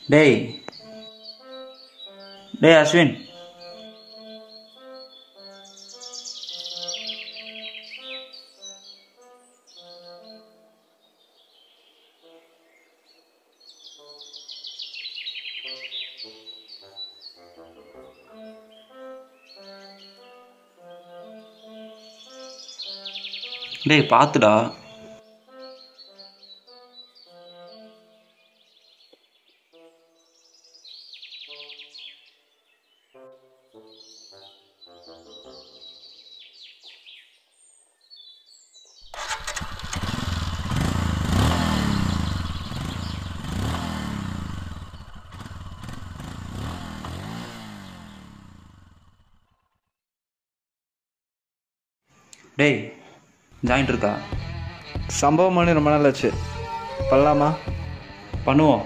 டேய் டேய் அஸ்வின் டேய் பார்த்துடா டேய் ஜாயிண்ட் இருக்கா சம்பவம் பண்ணி ரொம்ப நாள் ஆச்சு பண்ணலாமா பண்ணுவோம்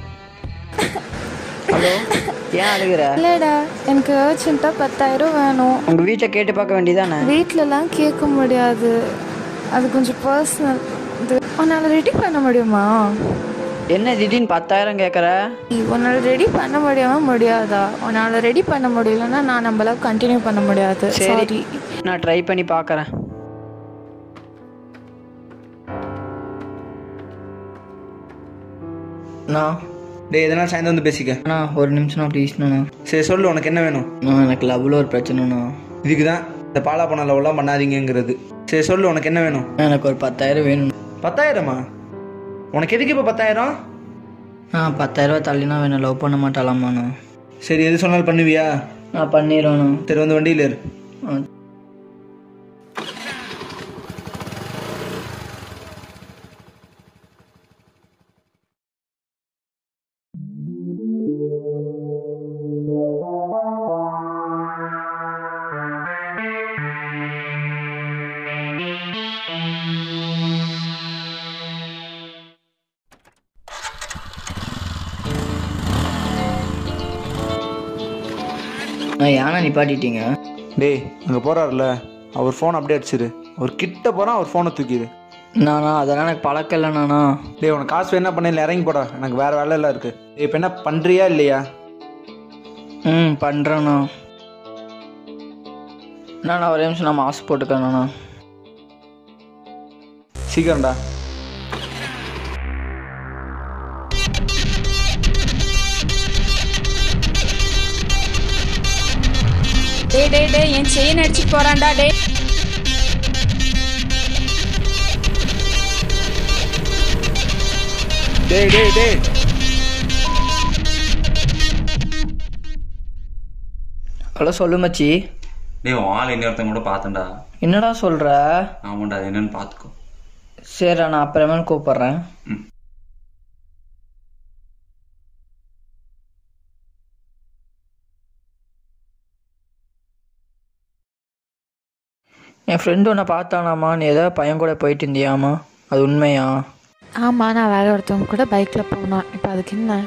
ஹலோ ஏன் அழுகிற இல்லைடா எனக்கு அர்ஜென்ட்டாக பத்தாயிரம் வேணும் உங்கள் வீட்டை கேட்டு பார்க்க வேண்டியதானே வீட்டிலலாம் கேட்க முடியாது அது கொஞ்சம் பர்சனல் இது உன்னால் ரெடி பண்ண முடியுமா என்ன திடீர்னு பத்தாயிரம் கேட்குற உன்னால் ரெடி பண்ண முடியாம முடியாதா உன்னால் ரெடி பண்ண முடியலன்னா நான் நம்மளால கண்டினியூ பண்ண முடியாது சரி சாரி நான் ட்ரை பண்ணி பார்க்குறேன் அண்ணா டேய் எதனா சாயந்தரம் வந்து பேசிக்க அண்ணா ஒரு நிமிஷம் ப்ளீஸ்ண்ணா சரி சொல்லு உனக்கு என்ன வேணும் நான் எனக்கு லவ்வில் ஒரு பிரச்சனைண்ணா இதுக்கு தான் இந்த பாலா பண்ண லவ்லாம் பண்ணாதீங்கங்கிறது சரி சொல்லு உனக்கு என்ன வேணும் எனக்கு ஒரு பத்தாயிரம் வேணும் பத்தாயிரமா உனக்கு எதுக்கு இப்போ பத்தாயிரம் ஆ பத்தாயிரரூவா தள்ளினா வேணும் லவ் பண்ண மாட்டாளாமாண்ணா சரி எது சொன்னாலும் பண்ணுவியா நான் பண்ணிடுவேண்ணா சரி வந்து வண்டியில் இரு ஆ நான் யானை நிப்பாட்டிட்டீங்க டேய் அங்கே போகிறாருல அவர் ஃபோன் அப்படியே அடிச்சிரு அவர் கிட்ட போகிறான் அவர் ஃபோனை தூக்கிடு நானா அதெல்லாம் எனக்கு பழக்கம் இல்லைண்ணா டேய் உனக்கு காசு வேணா பண்ண இறங்கி போடா எனக்கு வேறு வேலையெல்லாம் இருக்குது டேய் இப்போ என்ன பண்ணுறியா இல்லையா ம் பண்ணுறேண்ணா நான் ஒரே நிமிஷம் நான் மாஸ்க் போட்டுக்கிறேண்ணா சீக்கிரம்டா டேய் டேய் டேய் என் செயின் அடிச்சுட்டு போறான்டா டேய் டேய் டேய் டேய் ஹலோ சொல்லு மச்சி டேய் உன் ஆள் இன்னொருத்தங்க கூட பார்த்தேன்டா என்னடா சொல்கிற ஆமாண்டா அது என்னன்னு பார்த்துக்கோ சரி நான் அப்புறமேல் கூப்பிட்றேன் ம் என் ஃப்ரெண்டு உன்னை பார்த்தானாமா நீ ஏதோ பையன் கூட போயிட்டு இருந்தியாமா அது உண்மையா ஆமாம் நான் வேற ஒருத்தவங்க கூட பைக்கில் போனேன் இப்போ அதுக்கு என்ன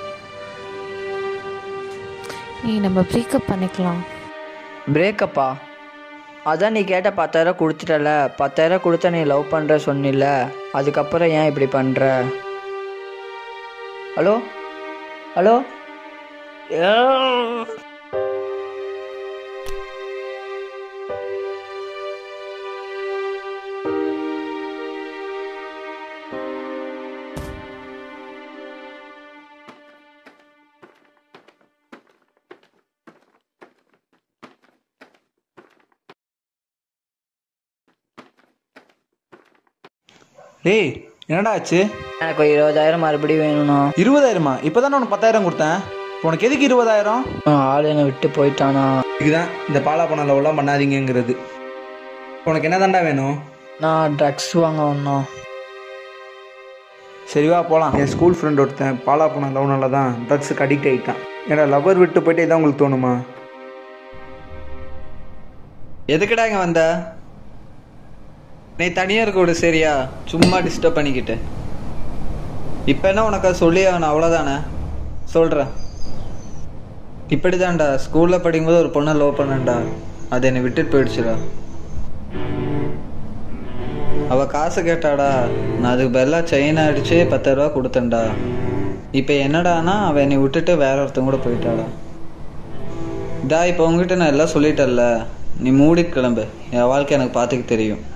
நீ நம்ம ப்ரீக்கப் பண்ணிக்கலாம் பிரேக்கப்பா அதான் நீ கேட்ட பத்தாயிரம் கொடுத்துட்டல பத்தாயிரம் கொடுத்தா நீ லவ் பண்ணுற சொன்னில அதுக்கப்புறம் ஏன் இப்படி பண்ணுற ஹலோ ஹலோ டேய் என்னடா ஆச்சு எனக்கு ஒரு இருபதாயிரம் மறுபடியும் வேணும்ண்ணா இருபதாயிரமா இப்போதானே உனக்கு பத்தாயிரம் கொடுத்தேன் இப்போ உனக்கு எதுக்கு இருபதாயிரம் ஆள் என்னை விட்டு போயிட்டானா இதுதான் இந்த பாலா பண்ண லவ்லாம் பண்ணாதீங்கங்கிறது உனக்கு என்ன தாண்டா வேணும் நான் ட்ரக்ஸ் வாங்க வந்தோம் சரி வா போகலாம் என் ஸ்கூல் ஃப்ரெண்ட் ஒருத்தன் பாலா பண்ண லவ்னால தான் ட்ரக்ஸுக்கு அடிக்ட் ஆகிட்டான் ஏன்னா லவ்வர் விட்டு போயிட்டே தான் உங்களுக்கு தோணுமா எதுக்குடா இங்க வந்த நீ தனியா இருக்க விடு சரியா சும்மா டிஸ்டர்ப் பண்ணிக்கிட்டு இப்போ என்ன உனக்கு அது சொல்லி ஆகணும் அவ்வளோதானே சொல்கிறேன் இப்படிதான்டா ஸ்கூலில் படிக்கும்போது ஒரு பொண்ணை லவ் பண்ணேன்டா அது என்னை விட்டுட்டு போயிடுச்சுடா அவ காசு கேட்டாடா நான் அதுக்கு பதிலாக செயின் அடிச்சு பத்தாயிரரூபா கொடுத்தேன்டா இப்போ என்னடானா அவன் என்னை விட்டுட்டு வேற ஒருத்தன் கூட போயிட்டாடா இதா இப்போ உங்ககிட்ட நான் எல்லாம் சொல்லிட்டேன்ல நீ மூடிட்டு கிளம்பு என் வாழ்க்கை எனக்கு பார்த்துக்க தெரியும்